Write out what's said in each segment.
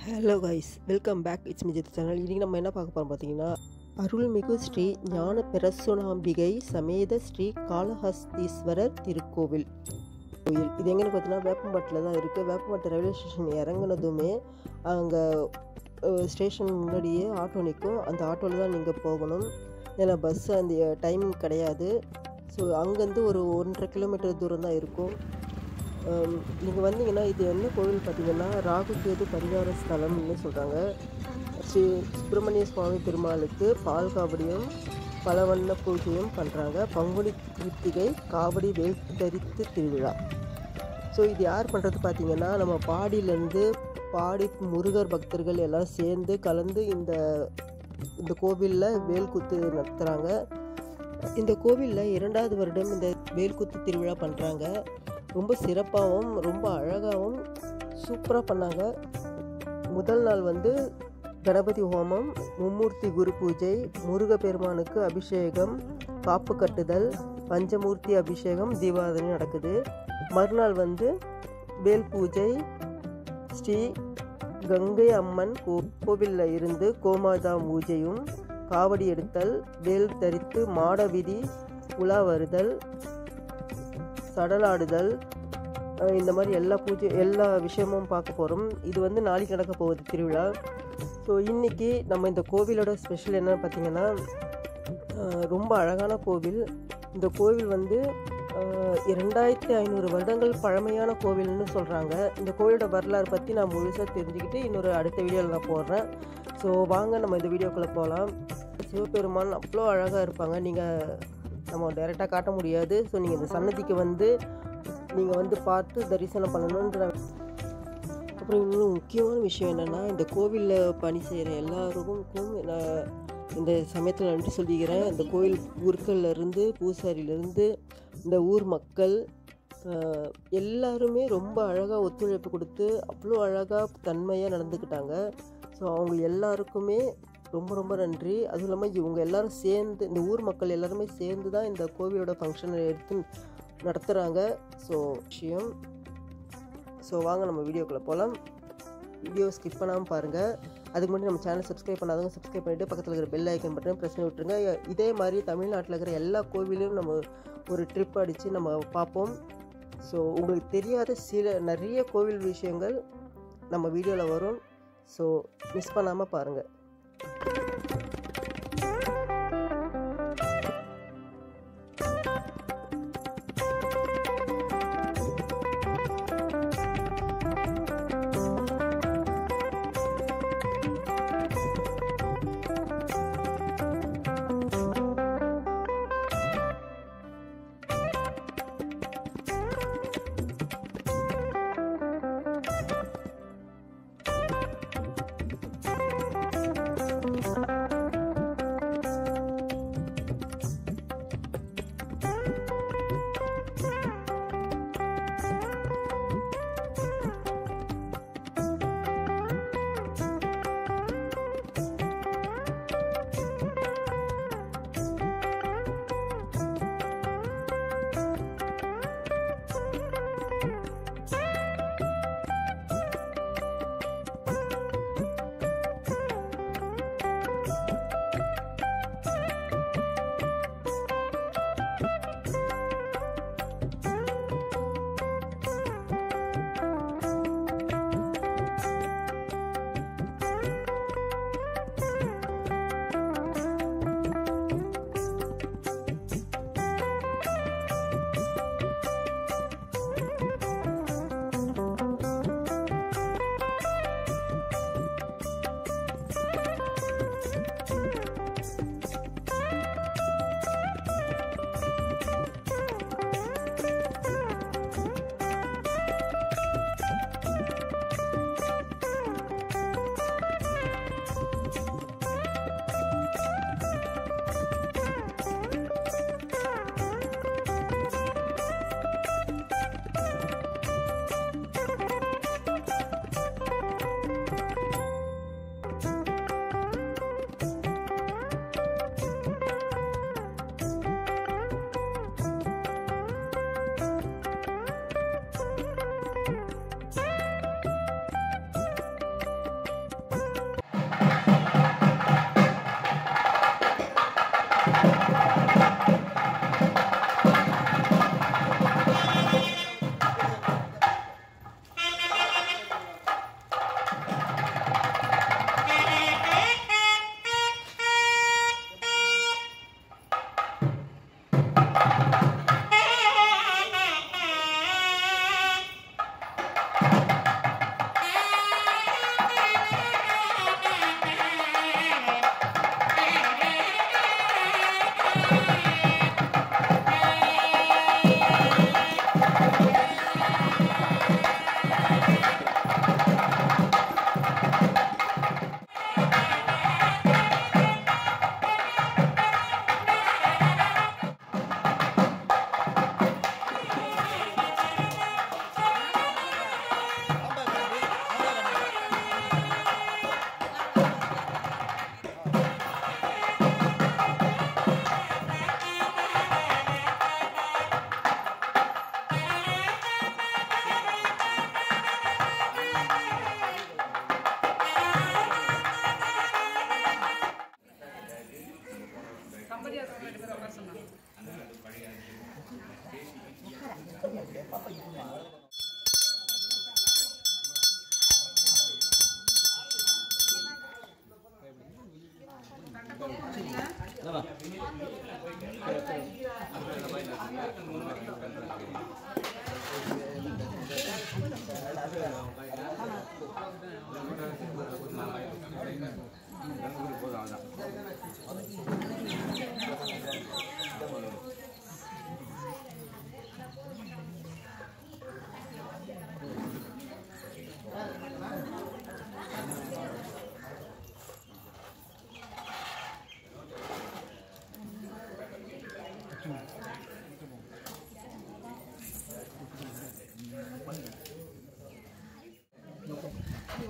Hello guys welcome back it's Mijith channel இன்றைக்கி நம்ம என்ன பார்க்க போகிறோம் பார்த்தீங்கன்னா அருள்மிகு ஸ்ரீ ஞான பிரசுனாம்பிகை சமேத ஸ்ரீ காளஹஸ்தீஸ்வரர் திருக்கோவில் கோயில் இது எங்கன்னு பார்த்தீங்கன்னா வேப்பம்பட்டில் தான் இருக்குது வேப்பம்பட்டு ரயில்வே ஸ்டேஷன் இறங்குனதுமே அங்கே ஸ்டேஷன் முன்னாடியே ஆட்டோ நிற்கும் அந்த ஆட்டோவில் தான் நீங்கள் போகணும் ஏன்னா பஸ் அந்த டைம் கிடையாது ஸோ அங்கேருந்து ஒரு ஒன்றரை கிலோமீட்டர் தூரம் தான் இருக்கும் நீங்கள் வந்தீங்கன்னா இது என்ன கோவில் பார்த்தீங்கன்னா ராகு கேது பரிகார ஸ்தலம்னு சொல்கிறாங்க ஸ்ரீ சுப்பிரமணிய சுவாமி பெருமாளுக்கு பால் காவடியும் பல வண்ண பூஜையும் பண்ணுறாங்க பங்குனி கிருத்திகை காவடி வேல் தரித்து திருவிழா ஸோ இது யார் பண்ணுறது பார்த்தீங்கன்னா நம்ம பாடியிலேருந்து பாடி முருகர் பக்தர்கள் எல்லாம் சேர்ந்து கலந்து இந்த இந்த கோவிலில் வேல்குத்து நடத்துகிறாங்க இந்த கோவிலில் இரண்டாவது வருடம் இந்த வேல்குத்து திருவிழா பண்ணுறாங்க ரொம்ப சிறப்பாகவும் ரொம்ப அழகாகவும் சூப்பராக பண்ணாங்க முதல் நாள் வந்து கணபதி ஹோமம் மும்மூர்த்தி குரு பூஜை முருகப்பெருமானுக்கு அபிஷேகம் காப்பு கட்டுதல் பஞ்சமூர்த்தி அபிஷேகம் தீபாவளி நடக்குது மறுநாள் வந்து வேல் பூஜை ஸ்ரீ கங்கை அம்மன் கோ கோவிலில் இருந்து கோமாதா பூஜையும் காவடி எடுத்தல் வேல் தரித்து மாட விதி உலா வருதல் சடலாடுதல் இந்த மாதிரி எல்லா பூஜை எல்லா விஷயமும் பார்க்க போகிறோம் இது வந்து நாளைக்கு நடக்க போகுது திருவிழா ஸோ இன்றைக்கி நம்ம இந்த கோவிலோட ஸ்பெஷல் என்னன்னு பார்த்தீங்கன்னா ரொம்ப அழகான கோவில் இந்த கோவில் வந்து இரண்டாயிரத்தி ஐநூறு வருடங்கள் பழமையான கோவில்னு சொல்கிறாங்க இந்த கோவிலோட வரலாறு பற்றி நான் முழுசாக தெரிஞ்சுக்கிட்டு இன்னொரு அடுத்த வீடியோவில் நான் போடுறேன் ஸோ வாங்க நம்ம இந்த வீடியோக்குள்ளே போகலாம் சிவபெருமான் அவ்வளோ அழகாக இருப்பாங்க நீங்கள் நம்ம டைரெக்டாக காட்ட முடியாது ஸோ நீங்கள் இந்த சன்னதிக்கு வந்து நீங்கள் வந்து பார்த்து தரிசனம் பண்ணணுன்ற அப்புறம் இன்னும் முக்கியமான விஷயம் என்னென்னா இந்த கோவிலில் பணி செய்கிற எல்லாருக்கும் நான் இந்த சமயத்தில் நன்றி சொல்லிக்கிறேன் இந்த கோயில் குருக்கள்லேருந்து பூசாரியிலேருந்து இந்த ஊர் மக்கள் எல்லாருமே ரொம்ப அழகாக ஒத்துழைப்பு கொடுத்து அவ்வளோ அழகாக தன்மையாக நடந்துக்கிட்டாங்க ஸோ அவங்க எல்லாருக்குமே ரொம்ப ரொம்ப நன்றி அதுவும் இல்லாமல் இவங்க எல்லோரும் சேர்ந்து இந்த ஊர் மக்கள் எல்லாருமே சேர்ந்து தான் இந்த கோவிலோட ஃபங்க்ஷனை எடுத்து நடத்துகிறாங்க ஸோ விஷயம் ஸோ வாங்க நம்ம வீடியோக்குள்ளே போகலாம் வீடியோ ஸ்கிப் பண்ணாமல் பாருங்கள் அதுக்கு முன்னாடி நம்ம சேனல் சப்ஸ்கிரைப் பண்ணாதவங்க சப்ஸ்கிரைப் பண்ணிவிட்டு பக்கத்தில் இருக்கிற பெல் ஐக்கன் பட்டன் ப்ரெஸ் பண்ணி விட்ருங்க இதே மாதிரி தமிழ்நாட்டில் இருக்கிற எல்லா கோவிலையும் நம்ம ஒரு ட்ரிப் அடித்து நம்ம பார்ப்போம் ஸோ உங்களுக்கு தெரியாத சில நிறைய கோவில் விஷயங்கள் நம்ம வீடியோவில் வரும் ஸோ மிஸ் பண்ணாமல் பாருங்கள்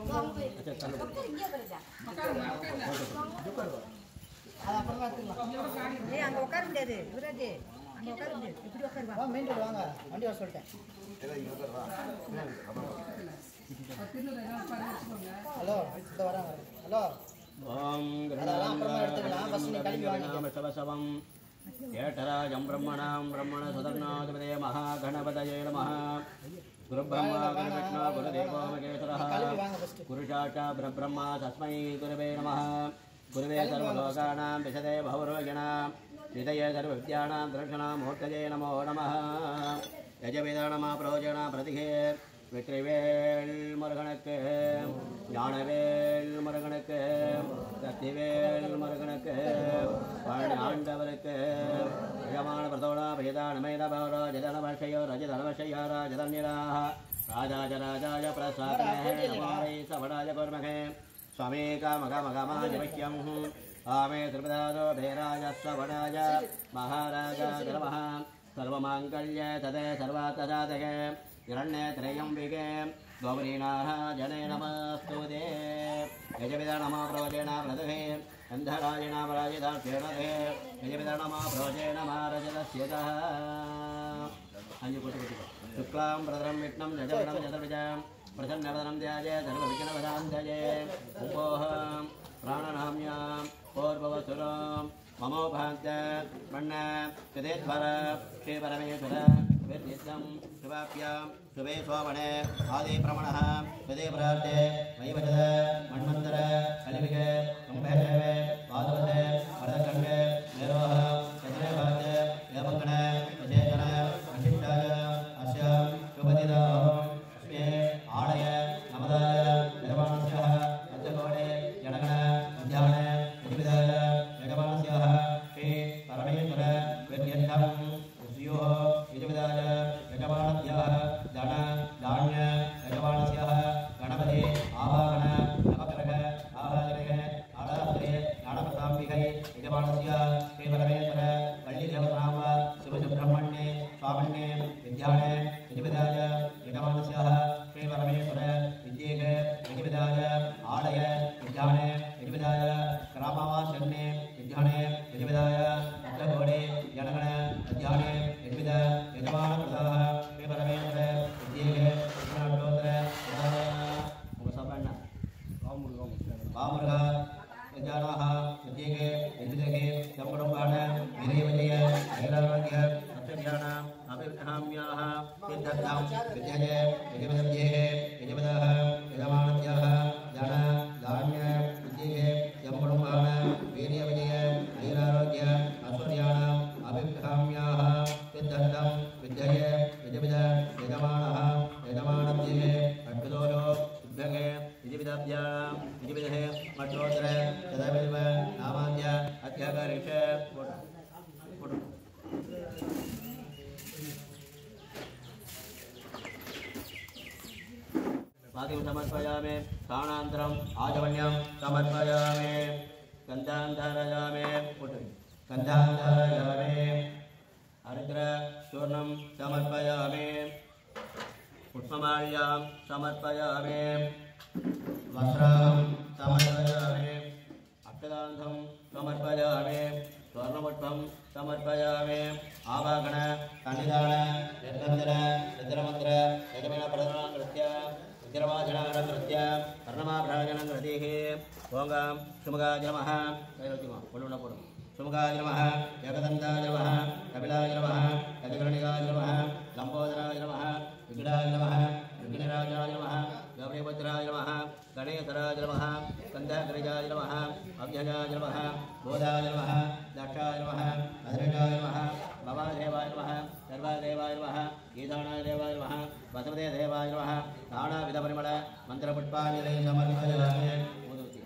ஏய் அங்க உட்கார முடியாது யுவராஜ் அங்க உட்கார முடியாது இப்படி உட்காருவா வா மெயின் ரோடு வாங்க வண்டி வர சொல்லிட்டேன் ஹலோ இந்த வராங்க ஹலோ ஓம் அதெல்லாம் அப்புறமா எடுத்துக்கலாம். first நீ கிளம்பி வாங்க. கிருஷ்ணாமசவசவம் ஏட்டராஜம் பிரம்மணாம் பிரம்மண சுதர்ணாதிபதே மகாகணபதயே நமः குருபிரம்மா குருவிஷ்ணு குருதேவோ மகேஸ்வரः கிளம்பி வாங்க ஃபர்ஸ்ட் குருஷாச்சா பிரம்மா தஸ்மை குருவே நமः குருவே சர்வலோகானாं விசதே பௌரோகிணாம் ஹிதயே சர்வவித்யானாं தர்ஷனாं மூர்த்தஜே நமோ நமः யஜவிதானமா பிரயோஜனா பிரதிகே வெற்றிவேல் முருகனுக்கு ஞானவேல் முருகனுக்கு சக்திவேல் முருகனுக்கு பழனி ஆண்டவருக்கு யமான பிரதோடா பிரஜதானமேத பௌரோ ஜதனவர்ஷயோ ரஜதனவர்ஷயோ ராஜதன்யராः ராஜாஜ ராஜாய பிரசாதமே நமாரை சவடாய குர்மகே स्वामी कामकामकामाजमह्यं आमे त्रिपदादो भेराय सवडाय महाराजाय नमः सर्वमाङ्गल्ये तदे सर्वातसाधके हिरण्ये त्रयम्बिके गौरीनाराजने नमस्तुते यजपिता नमः प्रवचेन प्रदुहे अन्धरायण पराजिताक्षेणते यजपिता नमः प्रवचेन महारजतस्यतः अञ्जु कोटि शुक्लां प्रदरं विष्णं जजवनं चतुर्भुजां प्रसन्नवदनं ध्याये सर्वविघ्नवदान्तये उपोहं प्राणनाम्यां पूर्ववसुरं ममोभान्त मण्ण कृतेश्वर श्रीपरमेश्वर विद्युतं शुभाभ्यां शुभे सोमणे आदिप्रमणः कृते प्रार्थे वैवजद मन्मन्तर कलिविग कुम्भेशवे पादवते वरदखण्डे मेरोह चतुरेभाते देवगण विशेषण अशिष्टाय अस्य शुभदिनम् अस्मे आलय नमदाय निर्माणस्यः पञ्चकोणे जनगण उद्यान विविधाय यजमानस्यः श्री परमेश्वर विद्यर्थं स्युः विविधाय यजमानस्यः धन धान्य यजमानस्यः गणपति आवाहन नवग्रह आवाहनः आदास्त्रे ज्ञानप्रसाम्बिकै यजमानस्य श्री परमेश्वर वल्लीदेवनाम शिवसुब्रह्मण्ये स्वामिन्ये विद्याणे विधिविधाय यजमानस्यः श्री परमेश्वर विद्येक विधिविधाय आलय विद्याणे विधिविधाय ग्रामावासन्ये विद्याणे विधिविधाय अग्रगोणे जनगण अध्याणे विधिविध यजमानप्रसादः श्री परमेश्वर विद्येक विघ्नाटोत्तर वामुर्गा विद्यानाः विद्येके विद्युदके सम्पणुपाठ वीर्यविजय वीरारोग्य सत्यज्ञानाम् अभिवृद्धाम्याः सिद्धतां विद्यते विजयविदध्येः विजयविदः यजमानत्याः धन धान्य विद्येके सम्पणुपाठ वीर्यविजय वीरारोग्य ऐश्वर्याणाम् अभिवृद्धाम्याः सिद्धतां विद्यते विजयविद यजमानः यजमानत्येः अद्भुतोयो सिद्धके विजयविदाभ्याम् विजयविदः मठोत्तर तदविल्व नामाद्य अध्याकरिष पादिं समर्पयामि स्थानान्तरम् आचमन्यं समर्पयामि गन्धान्धारयामि गन्धान्धारयामि हरिद्रचूर्णं समर्पयामि पुष्पमाल्यां समर्पयामि वस्त्रं समर्पयामि अक्षदान्तं समर्पयामि स्वर्णपुष्पं समर्पयामि आवाहन सन्निधान निर्गन्धन रुद्रमन्त्र यजमानप्रधानं कृत्य रुद्रवाचनं कृत्य कर्णमाभ्राजनं कृतिः ओङ्गां सुमुखाय नमः पोडुं सुमुखाय नमः जगदन्ताय नमः कपिलाय नमः गजकर्णिकाय नमः लम्बोदराय नमः विघ्नाय नमः विघ्नराजाय नमः गौरीपुत्राय नमः गणेशराय नमः स्कन्धगिरिजाय नमः अव्यजाय नमः बोधाय नमः दक्षाय नमः अधरजाय नमः भवादेवाय नमः सर्वादेवाय नमः ईशानाय देवाय नमः वसुदे देवाय नमः नानाविधपरिमळ मन्त्रपुष्पाञ्जलि समर्पयामि ऊदुति।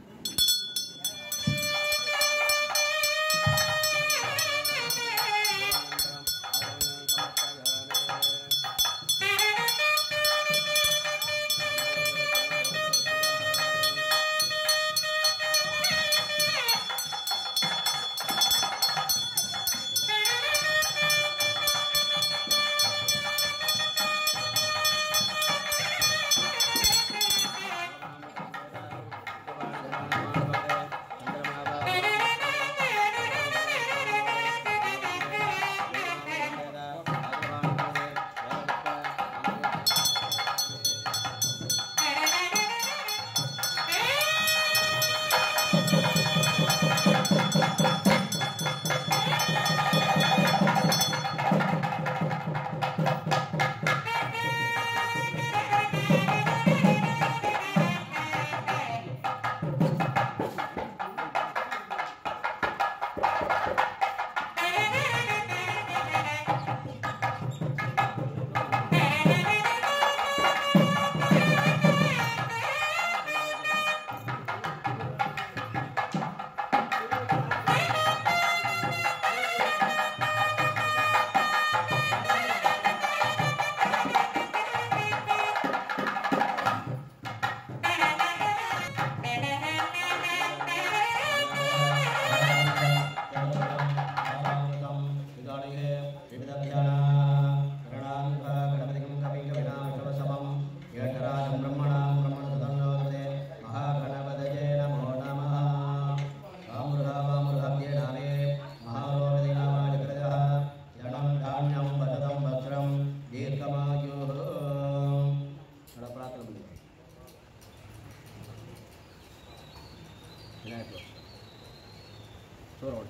சூரோடு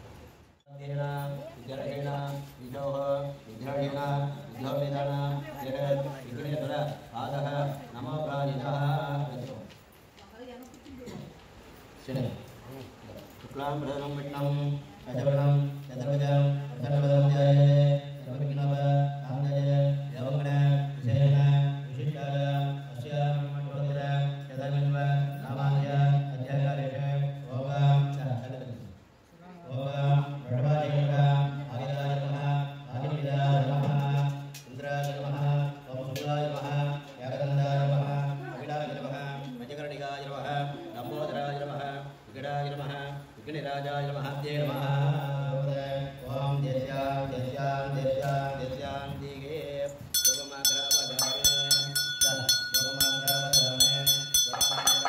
விஜயேன விஜோஹ விஜயேன விஜோவிதான ஜெகத் விக்னேஸ்வர ஆதக நமோ பிராணிதः சரி शुक्लां प्रधनं विष्णं रजवर्णं चतुर्भुजं प्रसन्नवदनं ध्याये सर्वविघ्नोप आनन्दय यवङ्गण विशेषण विशिष्टाय अस्य मठोदय चतुर्विन्व नामाय अध्याकारेष ओम ओम प्रणवादेव आदिराय नमः आदिविदाय नमः इन्द्राय नमः ओम सुराय नमः यागदन्दाय नमः अविडाय नमः मजकर्णिकाय नमः लम्बोदराय नमः विकटाय नमः विघ्नराजाय नमः दे नमः ओम देश्यां देश्यां देश्यां देश्यां दिगे योगमाग्रहवधामे योगमाग्रहवधामे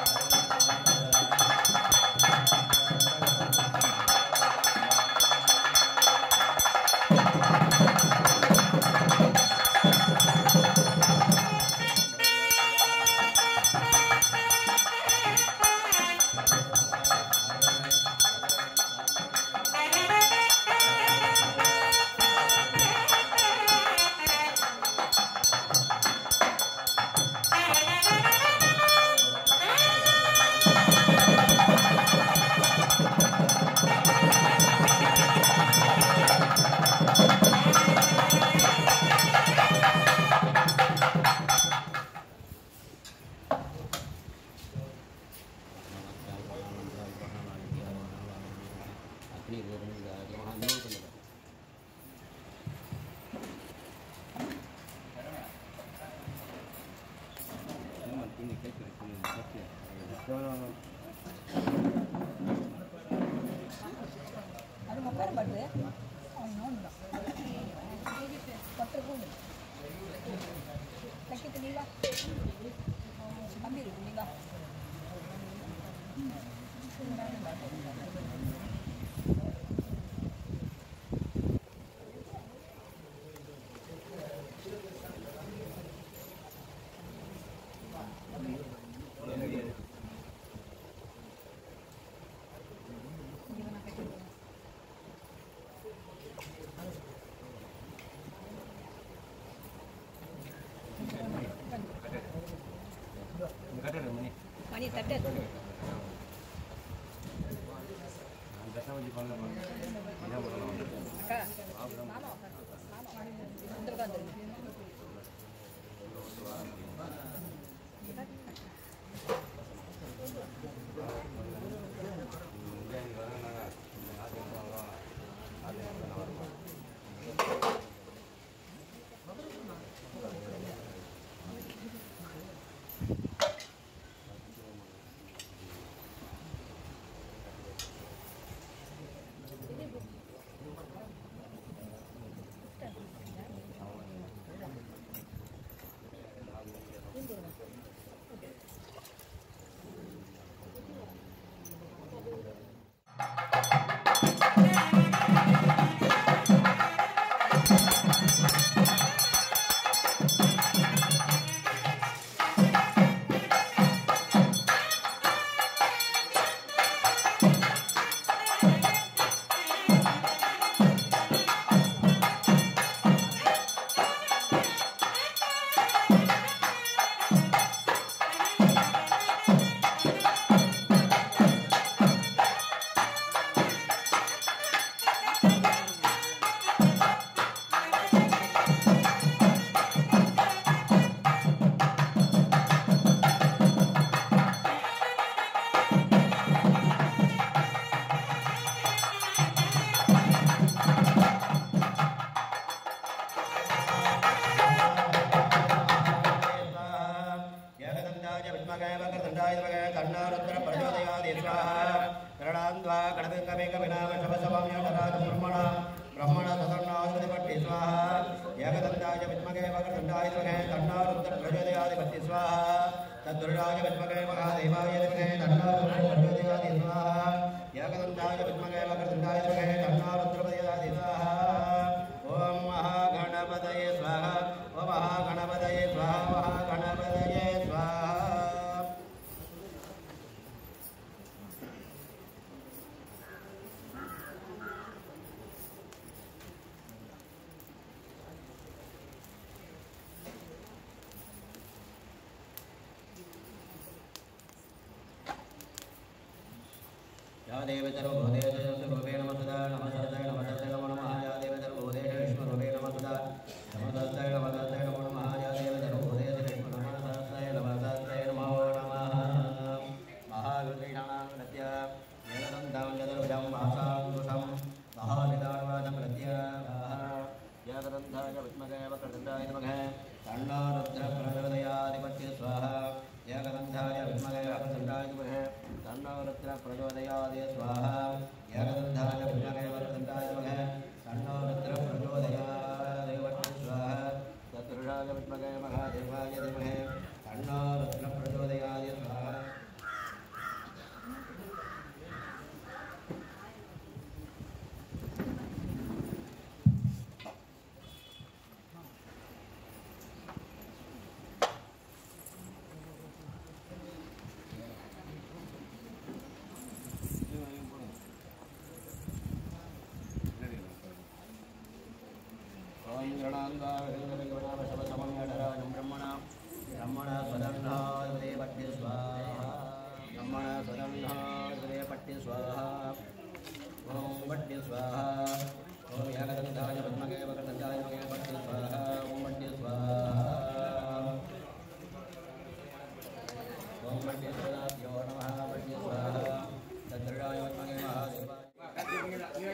அது உட்கார பாட்டு அவன் நோண்டுதான் பத்து கூண்டு தைக்க தெரியுங்களா கம்பி இருக்கு இல்லைங்களா மணி தட்டு அக்கா மாமா மாமா இந்த உட்காந்து ஏகதந்தாய வித்மகே வக்ரதுண்டாய வித்மகே தன்னாருத்ர பிரச்சோதயாத் யஸ்வாஹ கரணாந்த்வா கடபிங்கபிங்க விநாம சபசவாம்யோகராஜ பிரம்மணா பிரம்மண சதர்ணாதிபதி பட்டி ஸ்வாஹ ஏகதந்தாய வித்மகே வக்ரதுண்டாய வித்மகே தன்னாருத்ர பிரச்சோதயாதிபதி ஸ்வாஹ தத்துருடாய வித்மகே மகாதேவாய வித்மகே தன்னாருத்ர பிரச்சோதயாதி ஸ்வாஹ ஏகதந்தாய வித்மகே வக்ரதுண்டாய வித்மகே தன்னாருத்ர பிரச்சோதயாதி ஸ்வாஹ ஓம் மகாகணபதயே ஸ்வாஹ ஓம் மகாகணபதயே ஸ்வாஹ மகாகணபதயே ஸ்வாஹ या देवतर्वोदेशे रूपेण नमस्तदा नमस्तै नमस्तै नमो नमः या देवतर्वोदेशे विष्णुरूपे नमस्तदा नमस्तै नमस्तै नमो नमः या देवतर्वोदेशे विष्णुरूपे नमस्तै नमो नमः महाविष्णानृत्य जगदन्तं चतुर्भुजं भासाङ्कुशं महाविदानवादं प्रत्य जगदन्ताय विद्महे वक्रतुण्डाय नमः तन्नो रुद्रप्रचोदयाधिपत्य स्वाहा जगदन्ताय विद्महे वक्रतुण्डाय नमः तन्नो रुद्रप्रचोदयादि स्वाहा जगदन्ताय विद्महे वक्रतुण्डाय नमः तन्नो रुद्रप्रचोदयाधिपत्य स्वाहा चतुर्षाय विद्महे महादेवाय धीमहि तन्नो रुद्रप्रचोदयादि स्वाहा ॐ गणान्दावशवसमङ्गधराजं ब्रह्मणा ब्रह्मणा स्वदन्नादे पट्टि स्वाहा ब्रह्मणा स्वदन्नादे पट्टि स्वाहा ॐ पट्टि स्वाहा ॐ यागदन्ताय पद्मगे वक्रदन्ताय मगे पट्टि स्वाहा ॐ पट्टि स्वाहा ॐ पट्टि स्वाहाभ्यो नमः पट्टि स्वाहा तद्दृढाय पद्मगे महादेवाय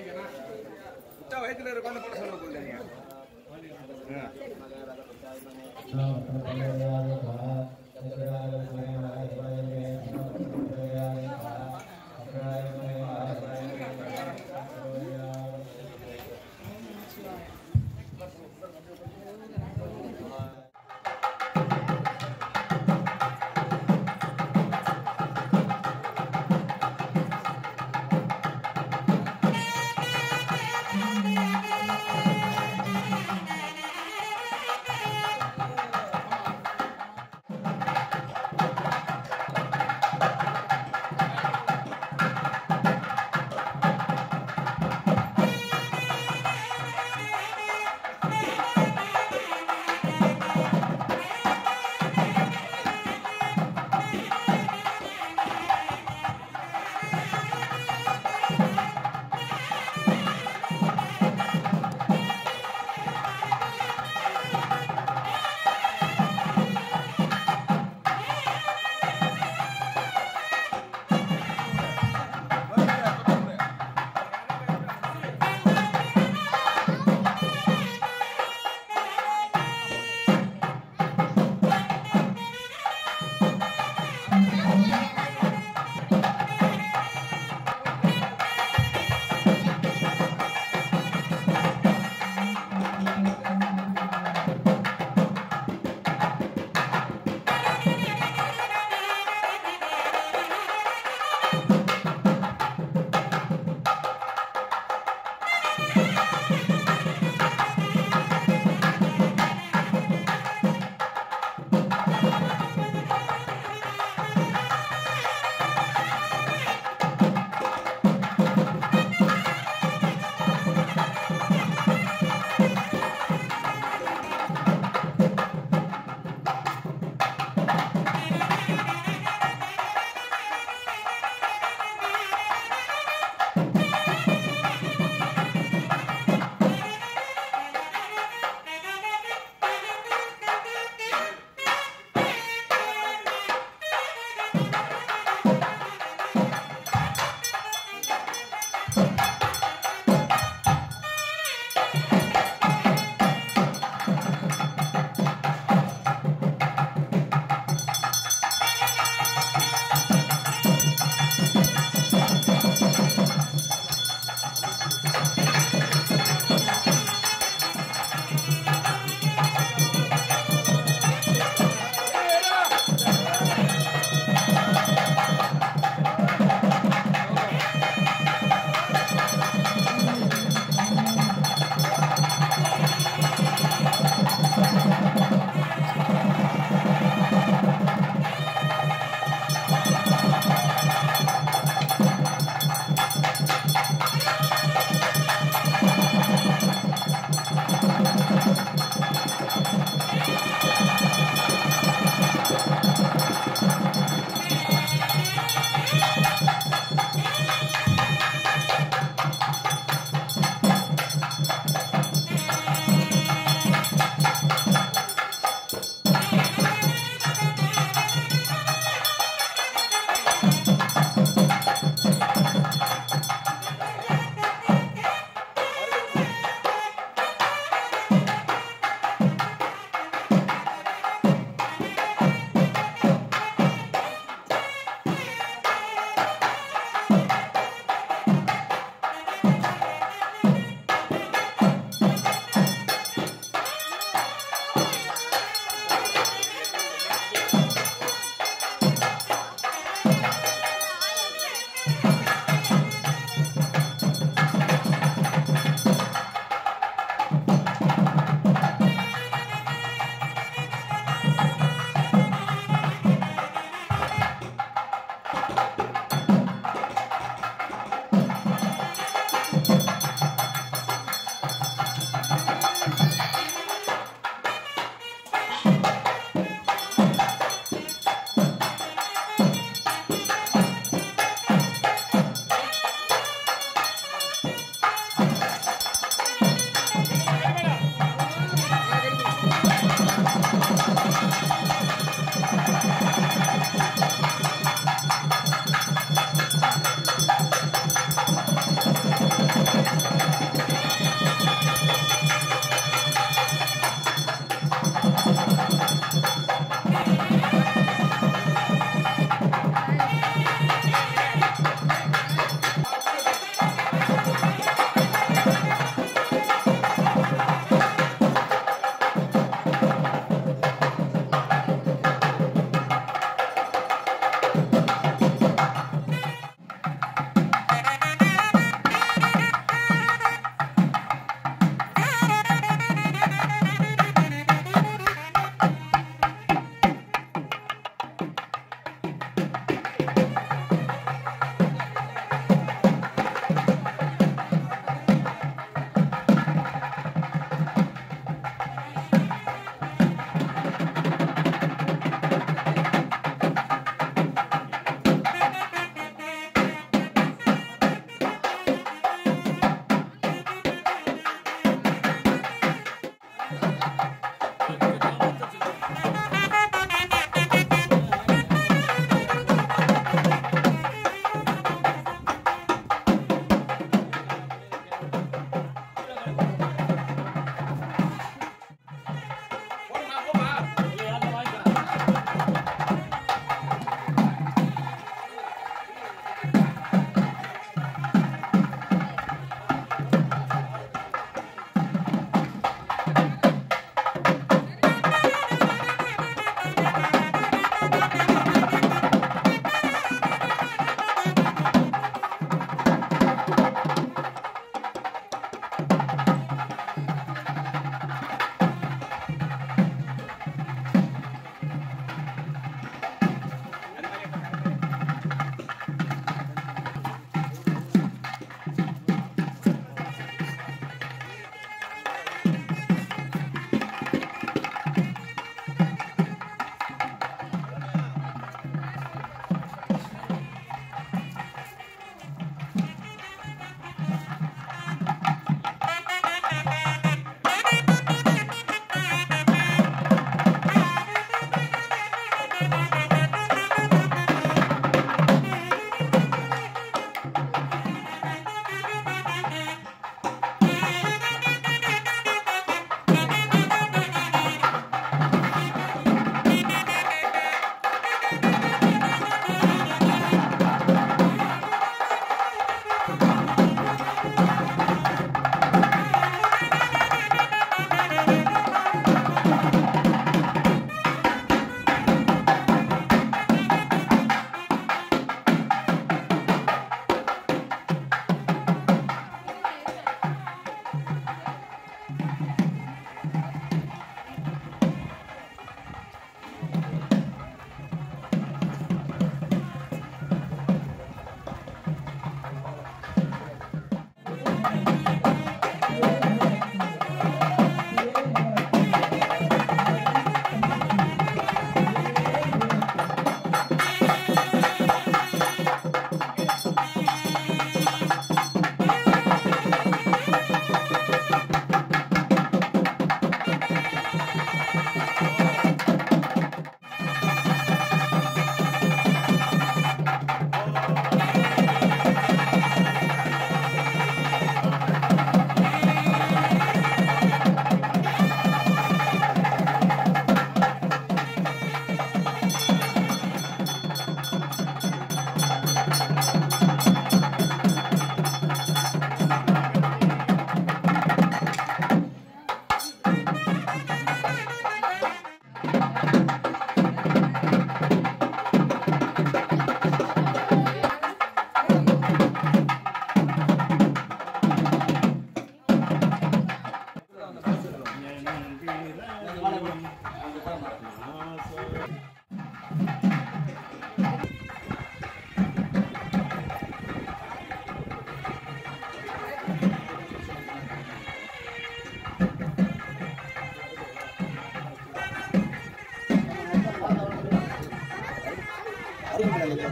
ஆ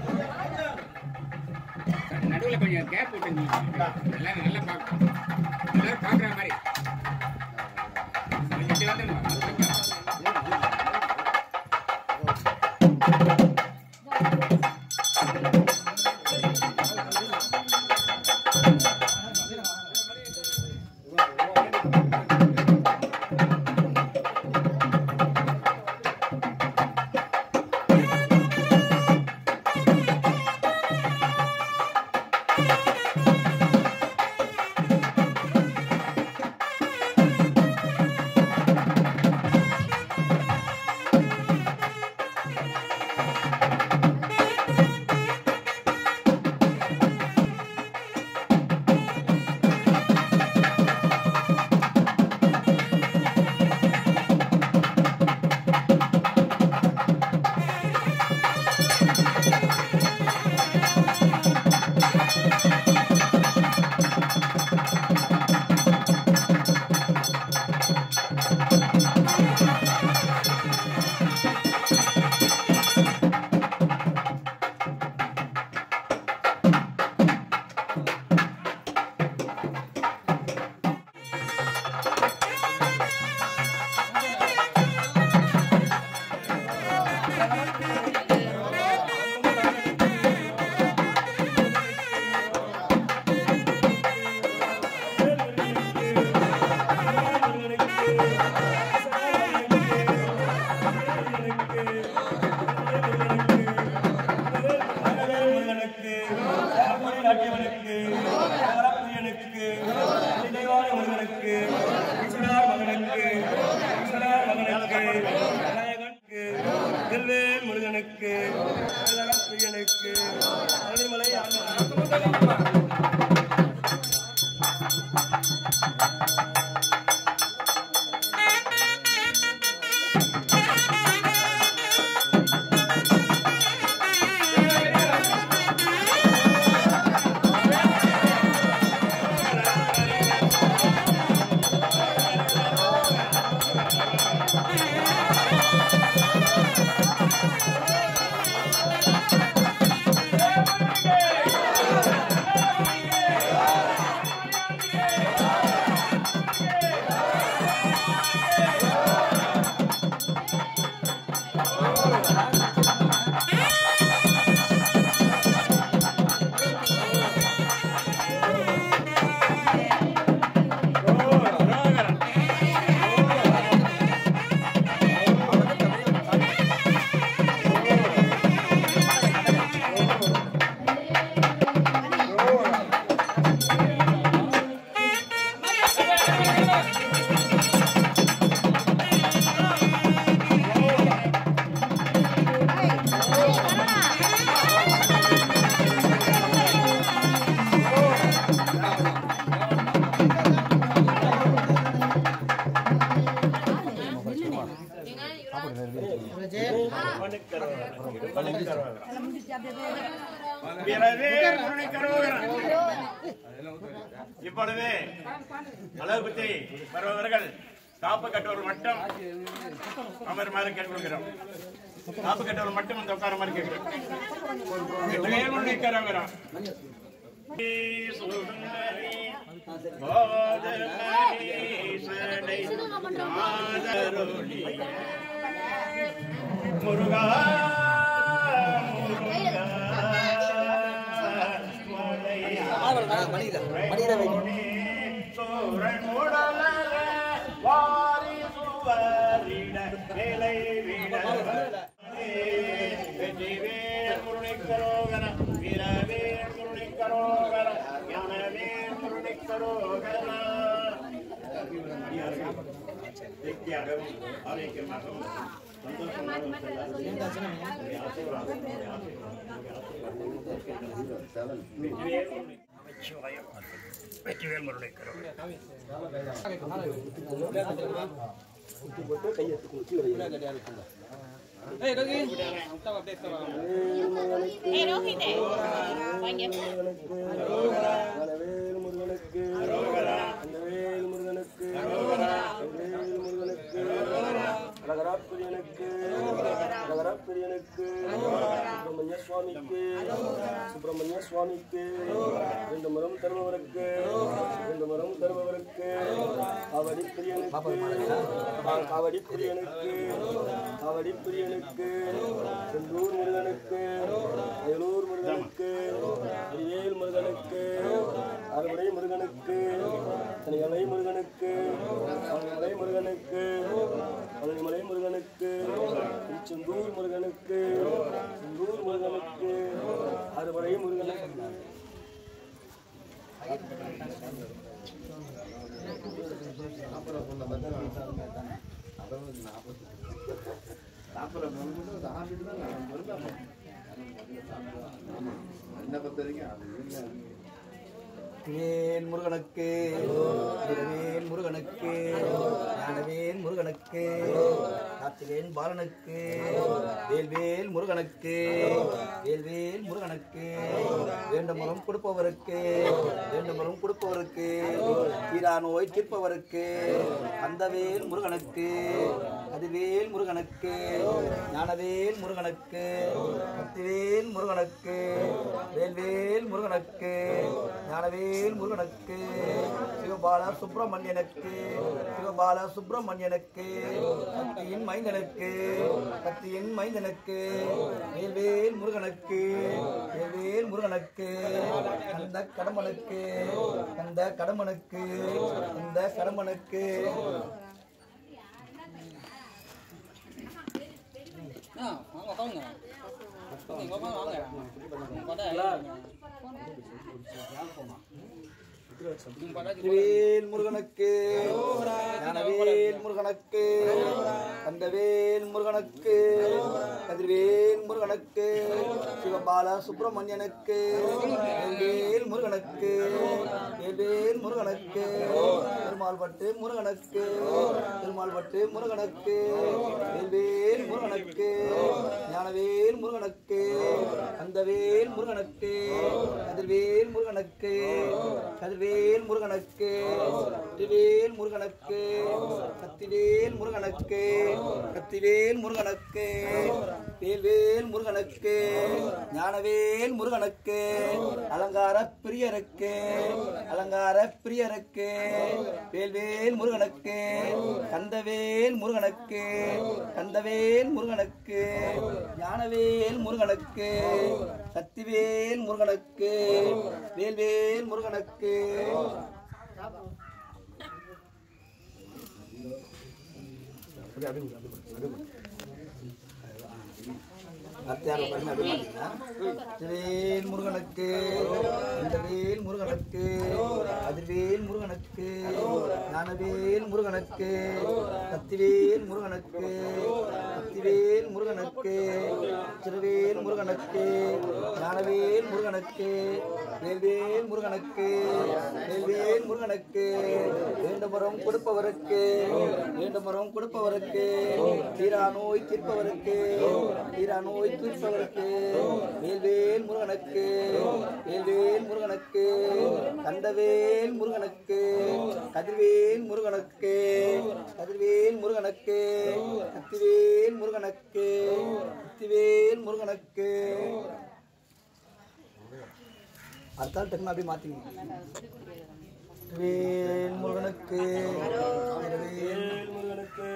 நடுவுல கொஞ்சம் கேப் விட்டுங்க எல்லாரும் நல்லா பார்க்கணும் எல்லாரும் பார்க்குற மாதிரி கொஞ்சம் இப்படி வந்துருங்க முருகனுக்கு சார்புரை நாட்டியவனுக்கு வரப்பிரியனுக்கு தெய்வான முருகனுக்கு ஈஸ்வரார் மகனுக்கு ஈஸ்வரார் மகனுக்கு விநாயகனுக்கு வெல்வேல் முருகனுக்கு பிரியனுக்கு அருள்மலை இப்பொழுது அழகுபத்தி வருபவர்கள் காப்பு கட்டுவர் மட்டும் அமருமாறு கேட்டுக்கொள்கிறோம் காப்பு கட்டுவர் மட்டும் இந்த உட்காருமாறு கேட்கிறோம் வெற்றிவேல் முருகேஸ்வரர் முருகா ஆரோக்கியமாகவும் வெற்றிவேல் முருகேஸ்வரர் வேல் முருகனுக்கு வேல் முருகனுக்கு வேல் முருகனுக்கு அழகராப்பிரியனுக்கு அழகராப்பிரியனுக்கு சுப்பிரமணிய சுவாமிக்கு முருகனுக்கு சுப்பிரமணிய சுவாமிக்கு ரெண்டு மரம் தருபவருக்கு ரெண்டு மரம் தருபவருக்கு காவடி பிரியனுக்கு காவடி பிரியனுக்கு காவடி பிரியனுக்கு செந்தூர் முருகனுக்கு வேலூர் முருகனுக்கு அரியேல் முருகனுக்கு அறுவடை முருகனுக்கு தனியலை முருகனுக்கு அவனிமலை முருகனுக்கு அவனிமலை முருகனுக்கு திருச்செந்தூர் முருகனுக்கு செந்தூர் முருகனுக்கு அறுவடை முருகனுக்கு வேல் முருகனுக்கு வேல் முருகனுக்கு ஞானவேல் முருகனுக்கு கார்த்திகேயன் பாலனுக்கு வேல்வேல் முருகனுக்கு வேல்வேல் முருகனுக்கு வேண்டுமரம் கொடுப்பவருக்கு வேண்டுமரம் கொடுப்பவருக்கு தீரா நோய் தீர்ப்பவருக்கு அந்தவேல் முருகனுக்கு அதுவேல் முருகனுக்கு ஞானவேல் முருகனுக்கு பக்திவேல் முருகனுக்கு வேல்வேல் முருகனுக்கு ஞானவேல் முருகனுக்கு சிவபால சுப்பிரமணியனுக்கு சிவபால சுப்பிரமணியனுக்கு கத்தியின் மைந்தனுக்கு கத்தியின் மைந்தனுக்கு வேல்வேல் முருகனுக்கு வேல்வேல் முருகனுக்கு அந்த கடமனுக்கு அந்த கடமனுக்கு அந்த கடமனுக்கு வேல் முருகனுக்கு ஞானவேல் முருகனுக்கு கந்தவேல் முருகனுக்கு கதிர்வேல் முருகனுக்கு சிவபால சுப்பிரமணியனுக்கு வேல் முருகனுக்கு வேல் முருகனுக்கு பெருமாள்பட்டு முருகனுக்கு பெருமாள்பட்டு முருகனுக்கு வேல் முருகனுக்கு ஞானவேல் முருகனுக்கு கந்தவேல் முருகனுக்கு கதிர்வேல் முருகனுக்கு கதிர்வேல் முருகனுக்கு திருவேல் முருகனுக்கு கத்திவேல் முருகனுக்கு கத்திவேல் முருகனுக்கு வேல்வேல் முருகனுக்கு ஞானவேல் முருகனுக்கு அலங்கார பிரியருக்கு அலங்கார பிரியருக்கு வேல்வேல் முருகனுக்கு கந்தவேல் முருகனுக்கு கந்தவேல் முருகனுக்கு ஞானவேல் முருகனுக்கு சத்திவேல் முருகனுக்கு வேல்வேல் முருகனுக்கு திருவேல் முருகனுக்கு வேல் முருகனுக்கு அதிர்வேல் முருகனுக்கு ஞானவேல் முருகனுக்கு கத்திவேல் முருகனுக்கு கத்திவேல் முருகனுக்கு திருவேல் முருகனுக்கு ஞானவேல் முருகனுக்கு வேல்வேல் முருகனுக்கு வேல்வேல் முருகனுக்கு வேண்டுமரம் கொடுப்பவருக்கு வேண்டுமரம் கொடுப்பவருக்கு தீரா நோய் தீர்ப்பவருக்கு தீரா நோய் தீர்ப்பவருக்கு வேல்வேல் முருகனுக்கு வேல்வேல் முருகனுக்கு கந்தவேல் முருகனுக்கு கதிர்வேல் முருகனுக்கு கதிர்வேல் முருகனுக்கு கத்திவேல் முருகனுக்கு கத்திவேல் முருகனுக்கு அடுத்தால் டெக்னா அப்படியே மாத்திங்க வேல் முருகனுக்கு வேல் முருகனுக்கு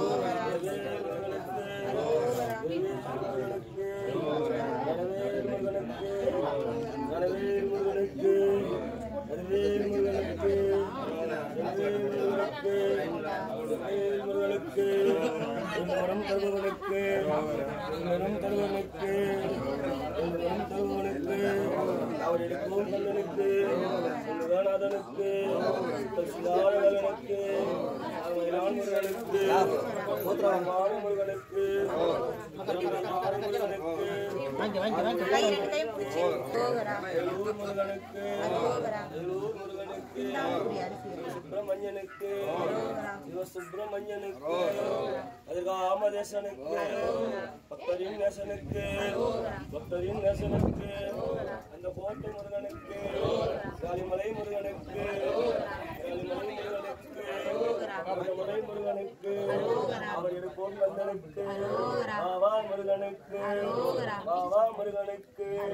ஞானவேல் முருகனுக்கு அதுவேல் முருகனுக்கு அதுவேல் முருகனுக்கு அதுவேல் முருகனுக்கு மரம் தருபவனுக்கு மரம் தருபவனுக்கு மரம் தருபவனுக்கு அவர் எடுக்கும் கண்ணனுக்கு வேணாதனுக்கு சிதாரனுக்கு முருகனுக்கு கோத்திரமான முருகனுக்கு முருகனுக்கு கை ரெண்டு கையும் பிடிச்சி வேலூர் முருகனுக்கு வேலூர் முருகனுக்கு சுப்பிரமணியனுக்கு சிவ சுப்பிரமணியனுக்கு அதிர்காமதேசனுக்கு பக்தரின் நேசனுக்கு பக்தரின் நேசனுக்கு அந்த கோட்டை முருகனுக்கு காளிமலை முருகனுக்கு காளிமலை முருகனுக்கு காளிமலை முருகனுக்கு அவருடைய கோட்டந்தனுக்கு பாவா முருகனுக்கு பாவா முருகனுக்கு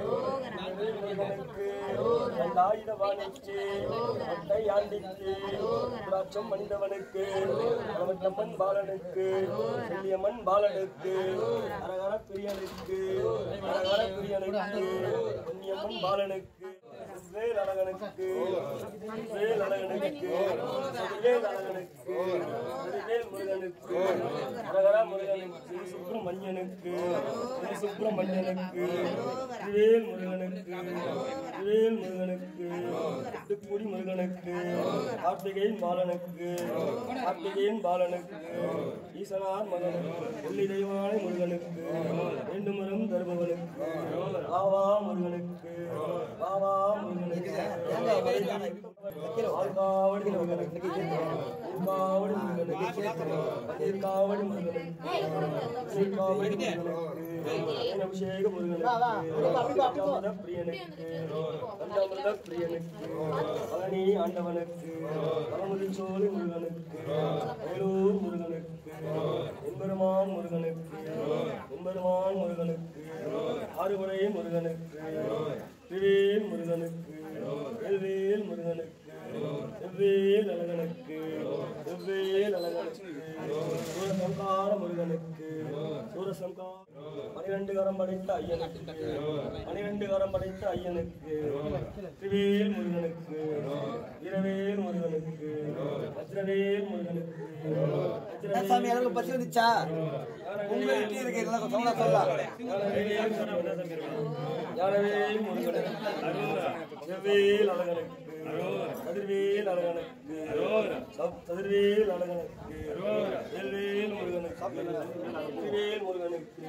வெற்றிவேல் முருகனுக்கு ரெண்டாயிரவாணிக்கு அட்டை ஆண்டிக்கு திராட்சம் மனிதவனுக்கு அவட்டம்மன் பாலனுக்கு செல்லியம்மன் பாலனுக்கு அரகர பிரியனுக்கு அரகர பிரியனுக்கு பொன்னியம்மன் பாலனுக்கு வேல் அழகனுக்கு வேல் அழகனுக்கு வேல் அழகனுக்கு வேல் முருகனுக்கு அரகர முருகனுக்கு சுப்பிரமணியனுக்கு சுப்பிரமணியனுக்கு வேல் முருகனுக்கு வேல் முருகனுக்கு எட்டுக்குடி முருகனுக்கு கார்த்திகேயன் பாலனுக்கு கார்த்திகேயன் பாலனுக்கு ஈசனார் மகனுக்கு வெள்ளி தெய்வானை முருகனுக்கு வேண்டுமரம் தருபவனுக்கு ஆவா முருகனுக்கு ஆவா முருகனுக்கு ஆழ்காவடி முருகனுக்கு ஊர்காவடி முருகனுக்கு காவடி முருகனுக்கு ஸ்ரீகாவடி முருகனுக்கு அபிஷேக முருகனுக்கு அமிர்த பிரியனுக்கு கண்டாமிர்த பிரியனுக்கு பழனி ஆண்டவனுக்கு பழமுதிர்ச்சோலை முருகனுக்கு வேலூர் முருகனுக்கு எம்பெருமான் முருகனுக்கு எம்பெருமான் முருகனுக்கு ஆறுபடை முருகனுக்கு திருவேல் முருகனுக்கு வெல்வேல் முருகனுக்கு செவ்வேல் அழகனுக்கு செவ்வேல் அழகனுக்கு சூரசங்கார முருகனுக்கு சூரசங்கார பனிரெண்டு கரம் படைத்த ஐயனுக்கு பனிரெண்டு கரம் படைத்த ஐயனுக்கு திருவேல் முருகனுக்கு வீரவேல் முருகனுக்கு வஜ்ரவேல் முருகனுக்கு என்ன சாமி அளவுக்கு பசி வந்துச்சா உங்க வெட்டி இருக்கு எல்லாம் சவுண்டா சொல்லலாம் ஞானவேல் முருகனுக்கு செவ்வேல் அழகனுக்கு கதிர்வேல் அழகனுக்கு சப்- கதிர்வேல் அழகனுக்கு வேல்வேல் முருகனுக்கு திருவேல் முருகனுக்கு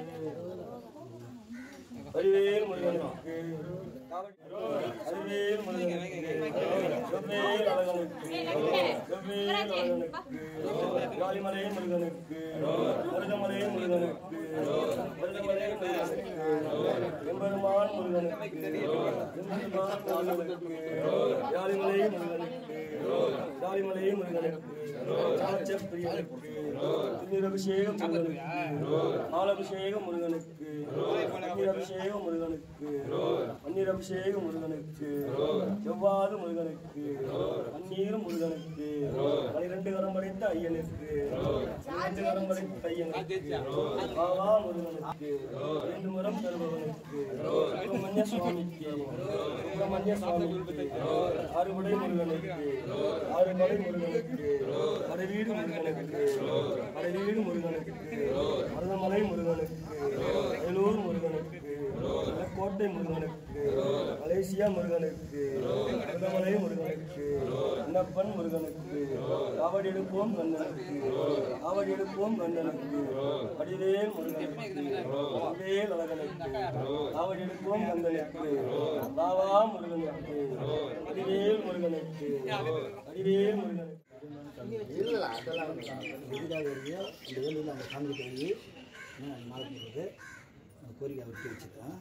வடிவேல் முருகனுக்கு அறிவேல் முருகனுக்கு செவ்வேல் அழகனுக்கு செவ்வேல் அழகனுக்கு காளிமலை முருகனுக்கு மருதமலை முருகனுக்கு மருதமலை முருகனுக்கு எம்பெருமான் முருகனுக்கு எம்பெருமான் முருகனுக்கு யாழிமலை முருகனுக்கு யாழிமலை முருகனுக்கு சாச்சப்பிரியனுக்கு திருநீரபிஷேகம் முருகனுக்கு பாலபிஷேகம் முருகனுக்கு பன்னீரபிஷேகம் முருகனுக்கு பன்னீரபிஷேகம் முருகனுக்கு செவ்வாது முருகனுக்கு பன்னீர் முருகனுக்கு பனிரெண்டு கரம் படைத்த ஐயனுக்கு பன்னிரண்டு கரம் படைத்த ஐயனுக்கு பாவா முருகனுக்கு ஐந்து முறம் தருபவனுக்கு சுப்பிரமணிய சுவாமிக்கு சுப்பிரமணிய சுவாமிக்கு ஆறுபடை முருகனுக்கு ஆறுபடை முருகனுக்கு கடைவீடு முருகனுக்கு கடைவீடு முருகனுக்கு மருதமலை முருகனுக்கு வேலூர் முருகனுக்கு கோட்டை முருகனுக்கு மலேசியா முருகனுக்கு மருதமலை முருகனுக்கு விண்ணப்பன் முருகனுக்கு காவடி எடுப்போம் கண்ணனுக்கு காவடி எடுப்போம் கண்ணனுக்கு வடிவேல் முருகனுக்கு வடிவேல் அழகனுக்கு காவடி எடுப்போம் கண்ணனுக்கு பாவா முருகனுக்கு வடிவேல் முருகனுக்கு வடிவேல் முருகனுக்கு இல்லை அதெல்லாம் எதிராக வருது இந்த வேலூரில் அந்த சாமி போய் மாலை போடுறது அந்த கோரிக்கை விட்டு வச்சுருக்கேன்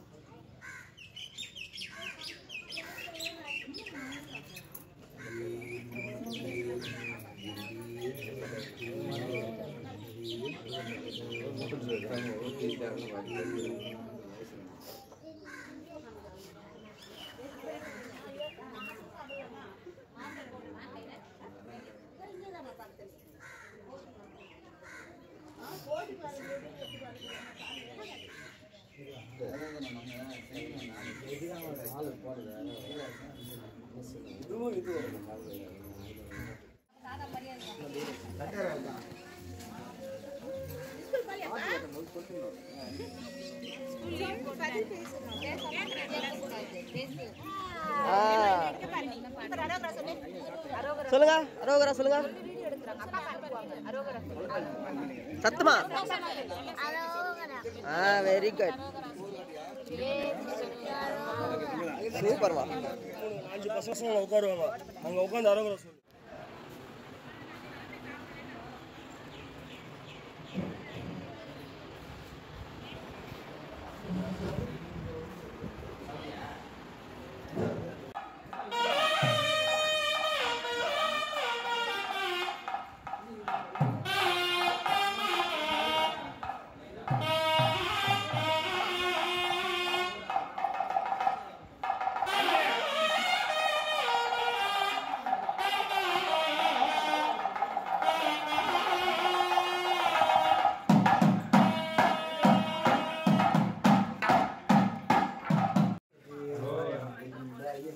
இதுவும் இதுவும் சொல்லுங்க அரோகரா சொல்லுங்க சத்தமா ஆ வெரி குட் சூப்பர்மா அஞ்சு பசங்க உட்காருவாங்க அங்க உட்காந்து அரோகரா சொல்லு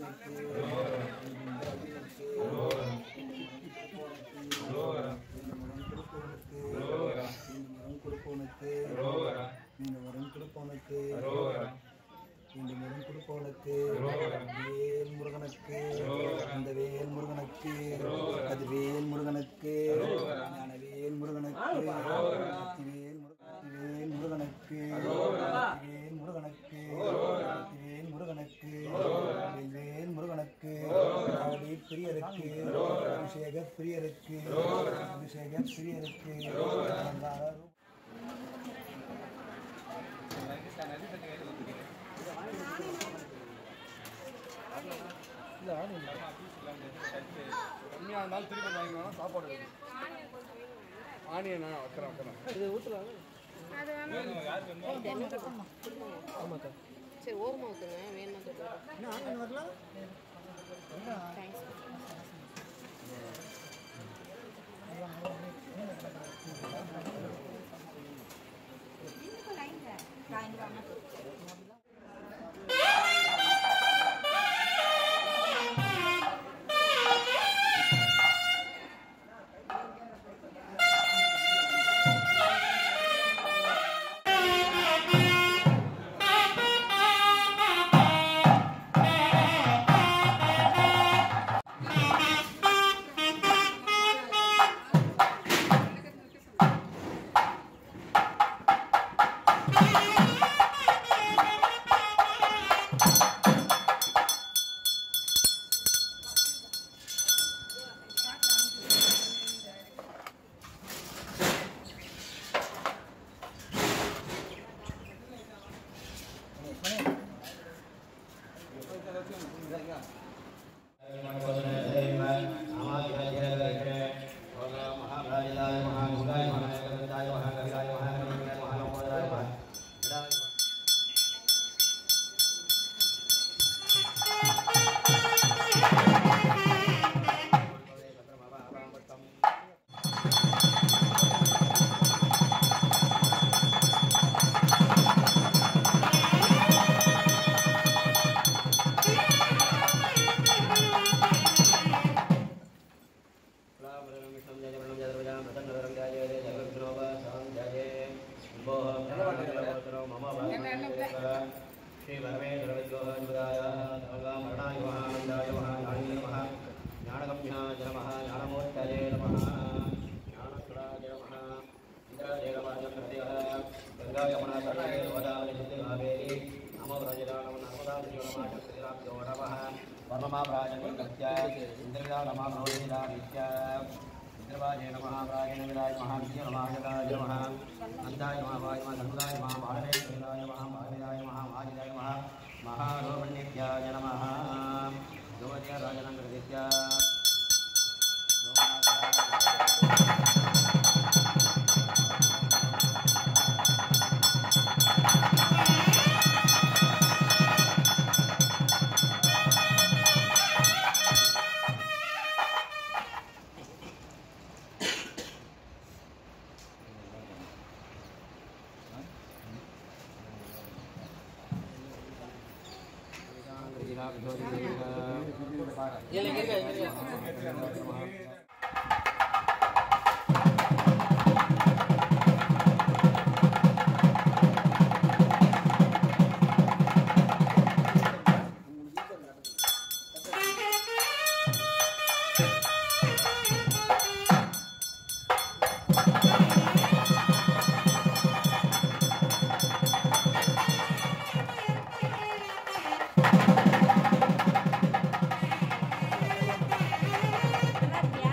கொடுப்பவனுக்கு நீங்க வரும் கொடுப்பவனுக்கு இந்த வரும் கொடுப்பவனுக்கு வேல் முருகனுக்கு அந்த வேல் முருகனுக்கு அது வேல் முருகனுக்கு ஞான வேல் முருகனுக்கு வேல் வேல் முருகனுக்கு வேல் முருகனுக்கு வேல் முருகனுக்கு வேல் முருகனுக்கு ஆடி பிரியருக்கு அபிஷேக பிரியருக்கு அபிஷேக பிரியருக்கு அலங்கார கம்மியாக இருந்தாலும் திருப்பி வாங்கிக்கணும் சாப்பாடு வேணும் ஆனியன் வைக்கிறேன் வைக்கிறேன் சரி ஓரமா ஊத்துங்க வேணுமா தொட்டு ஸ்ரீ பரமேஸ்வரவித்யோகாய மரணாய மகானந்தாய மகாஞானிய நமः ஞானகம்யாய நமः ஞானமூர்த்தயே நமः ஞானசுராய நமः இந்திராய நமः சந்திரதேவ கங்காய நமः சரணே கோதாவரி சிந்தி காவேரி நமோ பிரஜிதா நம நர்மதா திரியோ நமः சக்திராப்தியோ நமः வர்மமாப்ராஜனி கத்ய இந்திரதா நமः ரோஹிதா நித்ய இந்திரவாஜே நமः பிராஜன விராஜ மகாவித்ய நமாஜகாய நமः அந்தாய நமः வாய நமः சர்வதாய நமः பாலவேஸ்வராய நமः பாலவேதாய நமः வாஜிதாய நமः மகாரோமண்யத்யாய நமः யோகத்ய ராஜனங்கிருதித்ய Yeah.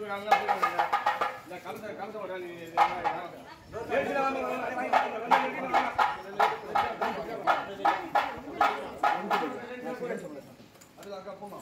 இந்த கலத்தை கலத்தை விட நீ இது என்ன வாங்க. அது அக்கா போங்க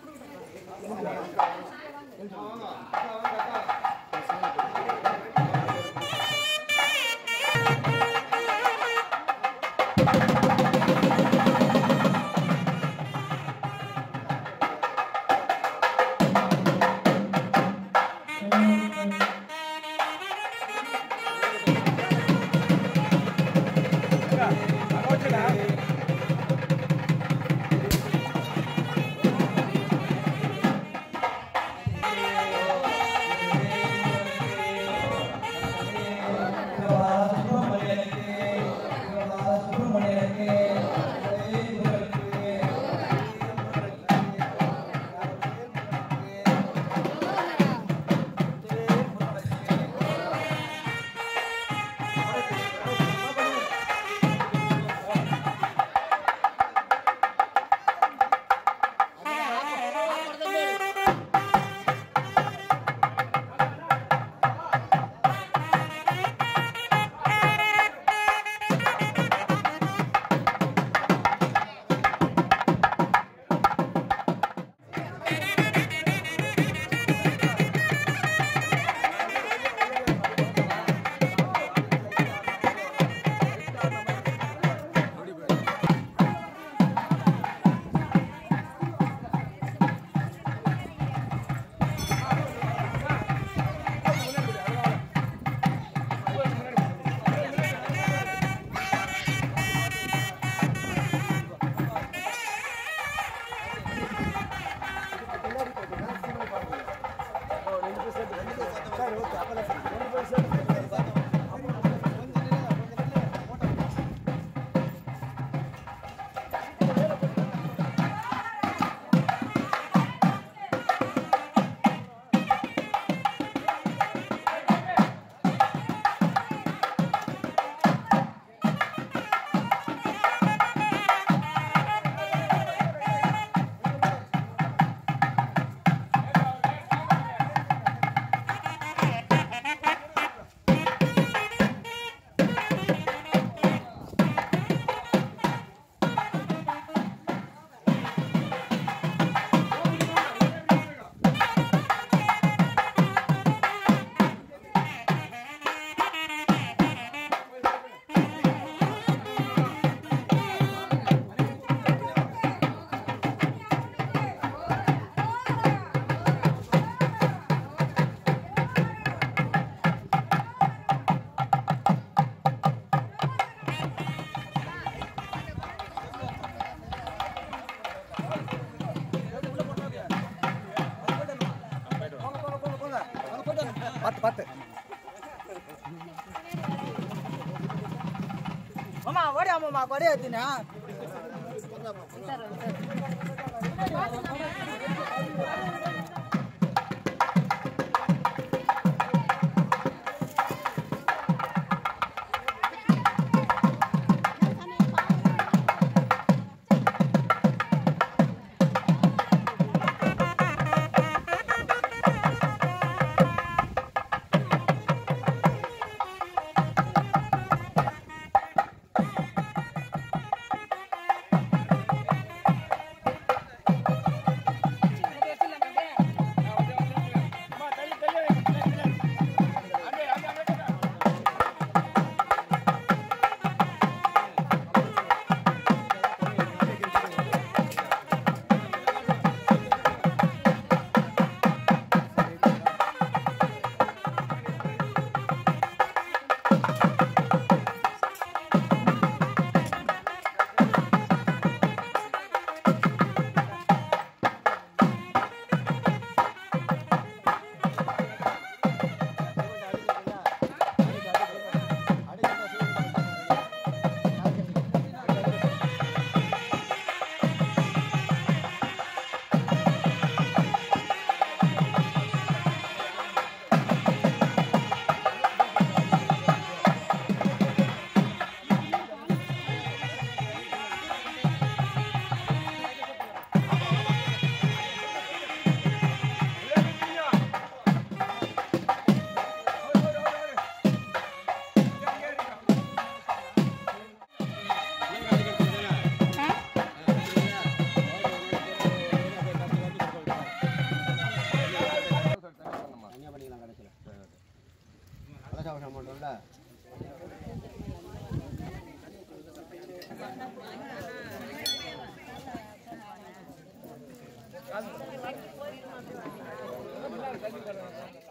பார்த்து பார்த்து மாமா ஓடி ஆமாம்மா கொடையை எடுத்துனா வச்சிடலாம் போட்டோம்ல போயிருமா